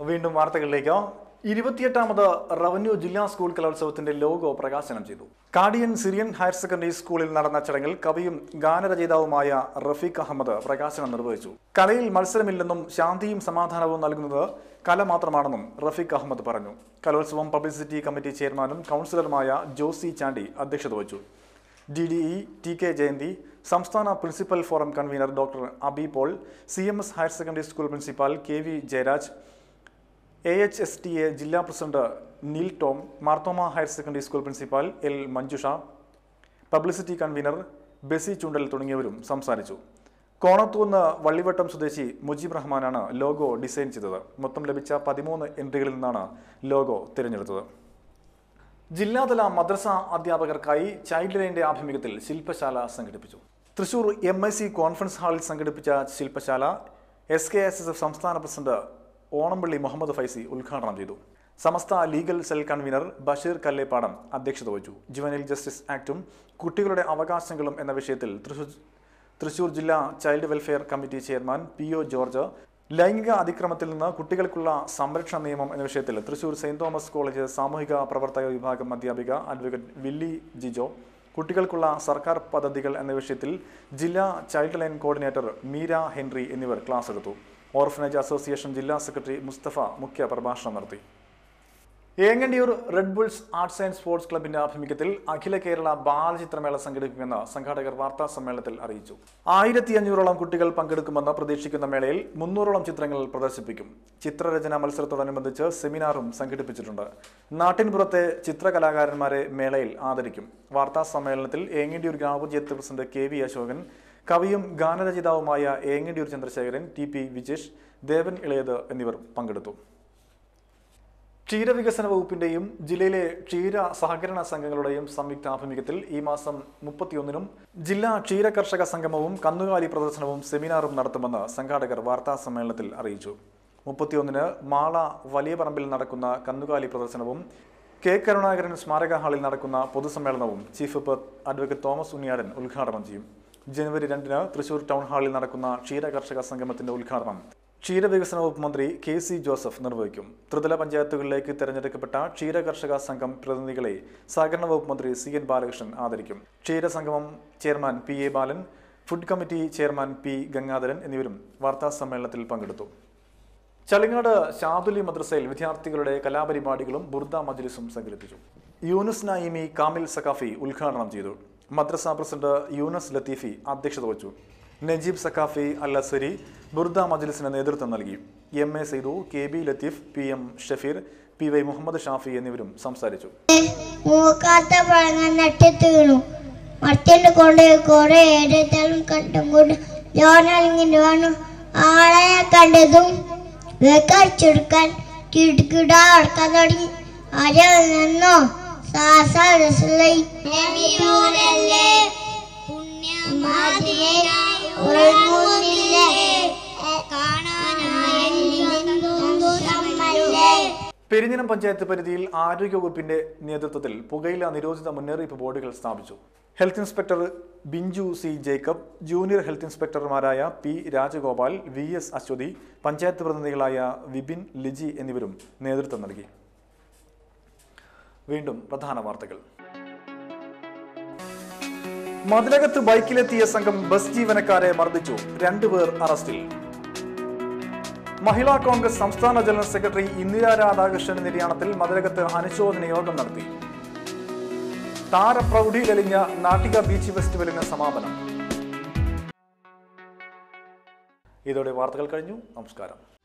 വീണ്ടും വാർത്തകളിലേക്ക് ഇരുപത്തിയെട്ടാമത് റവന്യൂ ജില്ലാ സ്കൂൾ കലോത്സവത്തിന്റെ ലോഗോ പ്രകാശനം ചെയ്തു കാടിയൻ സിറിയൻ ഹയർ സെക്കൻഡറി സ്കൂളിൽ നടന്ന ചടങ്ങിൽ കവിയും ഗാനരചയിതാവുമായ റഫീഖ് അഹമ്മദ് പ്രകാശനം നിർവഹിച്ചു കലയിൽ മത്സരമില്ലെന്നും ശാന്തിയും സമാധാനവും നൽകുന്നത് കല മാത്രമാണെന്നും റഫീഖ് അഹമ്മദ് പറഞ്ഞു കലോത്സവം പബ്ലിസിറ്റി കമ്മിറ്റി ചെയർമാനും കൗൺസിലറുമായ ജോസി ചാണ്ടി അധ്യക്ഷത വഹിച്ചു D D E T K Jayanthi സംസ്ഥാന principal forum convenor doctor Abi Paul C M S higher secondary school principal K V Jayaraj A H S T A ജില്ലാ president Neil Tom Marthoma higher secondary school principal L Manjusha publicity convenor Besy Chundal തുടങ്ങിയവരും സംസാരിച്ചു കോണത്തൂന്ന് വള്ളിവട്ടം സ്വദേശി Mujeeb റഹ്മാനാണ് logo design ചെയ്തത് മൊത്തം ലഭിച്ച പതിമൂന്ന് എൻട്രികളിൽ നിന്നാണ് logo തിരഞ്ഞെടുത്തത് ജില്ലാതല മദ്രസ അധ്യാപകർക്കായി ചൈൽഡ് ലൈൻ്റെ ആഭിമുഖ്യത്തിൽ ശില്പശാല സംഘടിപ്പിച്ചു Thrissur M I C conference ഹാളിൽ സംഘടിപ്പിച്ച ശില്പശാല S K S S F സംസ്ഥാന പ്രസിഡന്റ് ഓണംപള്ളി മുഹമ്മദ് ഫൈസി ഉദ്ഘാടനം ചെയ്തു Samastha legal cell convenor Basheer Kallepadam അധ്യക്ഷത വഹിച്ചു ജുവനൈൽ ജസ്റ്റിസ് ആക്ടും കുട്ടികളുടെ അവകാശങ്ങളും എന്ന വിഷയത്തിൽ തൃശൂർ തൃശൂർ ജില്ലാ child welfare committee chairman P O George ലൈംഗിക അതിക്രമത്തിൽ നിന്ന് കുട്ടികൾക്കുള്ള സംരക്ഷണ നിയമം എന്ന വിഷയത്തിൽ തൃശൂർ സെയിന്റ് തോമസ് കോളേജ് സാമൂഹിക പ്രവർത്തക വിഭാഗം അധ്യാപിക അഡ്വക്കേറ്റ് വില്ലി ജിജോ കുട്ടികൾക്കുള്ള സർക്കാർ പദ്ധതികൾ എന്ന വിഷയത്തിൽ ജില്ലാ child line coordinator Meera Henry എന്നിവർ ക്ലാസ് എടുത്തു ഓർഫനേജ് അസോസിയേഷൻ ജില്ലാ സെക്രട്ടറി മുസ്തഫ മുഖ്യ പ്രഭാഷണം നടത്തി Engandiyur red bulls arts and sports ക്ലബിന്റെ ആഭിമുഖ്യത്തിൽ അഖില കേരള ബാലചിത്രമേള സംഘടിപ്പിക്കുമെന്ന് സംഘാടകർ വാർത്താ സമ്മേളനത്തിൽ അറിയിച്ചു ആയിരത്തി അഞ്ഞൂറോളം കുട്ടികൾ പങ്കെടുക്കുമെന്ന് പ്രതീക്ഷിക്കുന്ന മേളയിൽ മുന്നൂറോളം ചിത്രങ്ങൾ പ്രദർശിപ്പിക്കും ചിത്രരചന മത്സരത്തോടനുബന്ധിച്ച് സെമിനാറും സംഘടിപ്പിച്ചിട്ടുണ്ട് നാട്ടിൻപുറത്തെ ചിത്രകലാകാരന്മാരെ മേളയിൽ ആദരിക്കും വാർത്താ സമ്മേളനത്തിൽ ഏങ്ങണ്ടിയൂർ ഗ്രാമപഞ്ചായത്ത് പ്രസിഡന്റ് കെ വി അശോകൻ കവിയും ഗാനരചയിതാവുമായ ഏങ്ങണ്ടിയൂർ ചന്ദ്രശേഖരൻ ടി പി വിജേഷ് ദേവൻ ഇളയത് എന്നിവർ പങ്കെടുത്തു ക്ഷീരവികസന വകുപ്പിന്റെയും ജില്ലയിലെ ക്ഷീര സഹകരണ സംഘങ്ങളുടെയും സംയുക്ത ആഭിമുഖ്യത്തിൽ ഈ മാസം മുപ്പത്തിയൊന്നിനും ജില്ലാ ക്ഷീര കർഷക സംഗമവും കന്നുകാലി പ്രദർശനവും സെമിനാറും നടത്തുമെന്ന് സംഘാടകർ വാർത്താ സമ്മേളനത്തിൽ അറിയിച്ചു മുപ്പത്തിയൊന്നിന് മാള വലിയ പറമ്പിൽ നടക്കുന്ന കന്നുകാലി പ്രദർശനവും കെ കരുണാകരൻ സ്മാരക ഹാളിൽ നടക്കുന്ന പൊതുസമ്മേളനവും chief whip advocate Thomas Unniyadan ഉദ്ഘാടനം ചെയ്യും ജനുവരി രണ്ടിന് തൃശൂർ ടൗൺ ഹാളിൽ നടക്കുന്ന ക്ഷീര കർഷക സംഗമത്തിന്റെ ഉദ്ഘാടനം ക്ഷീരവികസന വകുപ്പ് മന്ത്രി കെ സി ജോസഫ് നിർവഹിക്കും ത്രിതല പഞ്ചായത്തുകളിലേക്ക് തെരഞ്ഞെടുക്കപ്പെട്ട ക്ഷീര കർഷക സംഘം പ്രതിനിധികളെ സഹകരണ വകുപ്പ് മന്ത്രി സി എൻ ബാലകൃഷ്ണൻ ആദരിക്കും ക്ഷീര സംഗമം chairman P A Balan food committee chairman P Gangadharan എന്നിവരും വാർത്താ സമ്മേളനത്തിൽ പങ്കെടുത്തു ചളിങ്ങാട് ഷാദുലി മദ്രസയിൽ വിദ്യാർത്ഥികളുടെ കലാപരിപാടികളും ബുർദ മജ്ലിസും സംഘടിപ്പിച്ചു യൂനുസ് നായിമി കാമിൽ സക്കാഫി ഉദ്ഘാടനം ചെയ്തു മദ്രസ പ്രസിഡന്റ് യൂനസ് ലത്തീഫി അധ്യക്ഷത വഹിച്ചു നജീബ് സക്കാഫി അൽ അസരി ബുർദ മജ്ലിസിന് നേതൃത്വം നൽകി M A Seythu K B Latheef P M Shafeer P Y Muhammad Shafi എന്നിവരും സംസാരിച്ചു മൂക്കാത്ത പഴങ്ങാൻ നട്ടത്ത് വീണു മർത്തിന്റെ കൊണ്ട് കുറെ ഏഴെത്താലും കണ്ടും കൊണ്ട് ജോനലിങ്ങിന് വേണു ആളെ കണ്ടതും വെക്കടിച്ചെടുക്കാൻ കിടുകിട അടക്കാൻ തുടങ്ങി ആരെ നിന്നോ സാസ രസലൈ കാണാനായി പെരിഞ്ഞനം പഞ്ചായത്ത് പരിധിയിൽ ആരോഗ്യവകുപ്പിന്റെ നേതൃത്വത്തിൽ പുകയില നിരോധിത മുന്നറിയിപ്പ് ബോർഡുകൾ സ്ഥാപിച്ചു health inspector Binju C Jacob junior health ഇൻസ്പെക്ടർമാരായ P Rajagopal V S Aswathy panchayat പ്രതിനിധികളായ വിപിൻ ലിജി എന്നിവരും നേതൃത്വം നൽകി വീണ്ടും പ്രധാന വാർത്തകൾ മതിലകത്ത് ബൈക്കിലെത്തിയ സംഘം ബസ് ജീവനക്കാരെ മർദ്ദിച്ചു രണ്ടുപേർ അറസ്റ്റിൽ മഹിളാ കോൺഗ്രസ് സംസ്ഥാന ജനറൽ സെക്രട്ടറി ഇന്ദിര രാധാകൃഷ്ണന്റെ നിര്യാണത്തിൽ മതിലകത്ത് അനുശോചന യോഗം നടത്തി താരപ്രൗഢിയിലലിഞ്ഞ നാട്ടിക ബീച്ച് ഫെസ്റ്റിവലിന് സമാപനം ഇതോടെ വാർത്തകൾ കഴിഞ്ഞു നമസ്കാരം